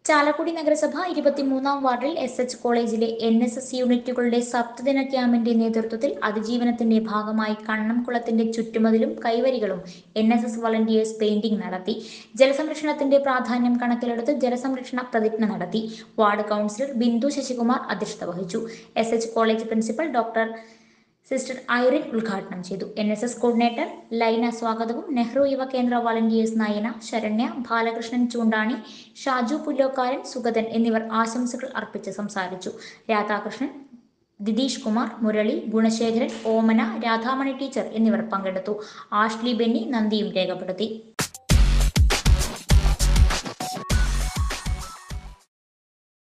ചാലക്കുടി നഗരസഭ ഇരുപത്തിമൂന്നാം വാർഡിൽ എസ് എച്ച് കോളേജിലെ എൻ എസ് എസ് യൂണിറ്റുകളുടെ സപ്തദിന ക്യാമ്പിന്റെ നേതൃത്വത്തിൽ അതിജീവനത്തിന്റെ ഭാഗമായി കണ്ണംകുളത്തിന്റെ ചുറ്റുമതിലും കൈവരികളും N S S volunteers painting നടത്തി ജലസംരക്ഷണത്തിന്റെ പ്രാധാന്യം കണക്കിലെടുത്ത് ജലസംരക്ഷണ പ്രതിജ്ഞ നടത്തി വാർഡ് കൗൺസിലർ ബിന്ദു ശശികുമാർ അധ്യക്ഷത വഹിച്ചു S H college principal doctor sister Irene ഉദ്ഘാടനം ചെയ്തു N S S coordinator Laina സ്വാഗതവും നെഹ്റു യുവ കേന്ദ്ര വളണ്ടിയേഴ്സ് നയന ശരണ്യ ബാലകൃഷ്ണൻ ചൂണ്ടാണി ഷാജു പുല്ലോക്കാരൻ സുഗതൻ എന്നിവർ ആശംസകൾ അർപ്പിച്ച് സംസാരിച്ചു രാധാകൃഷ്ണൻ ദിതീഷ് കുമാർ മുരളി ഗുണശേഖരൻ ഓമന രാധാമണി ടീച്ചർ എന്നിവർ പങ്കെടുത്തു ആഷ്ലി ബെന്നി നന്ദിയും രേഖപ്പെടുത്തി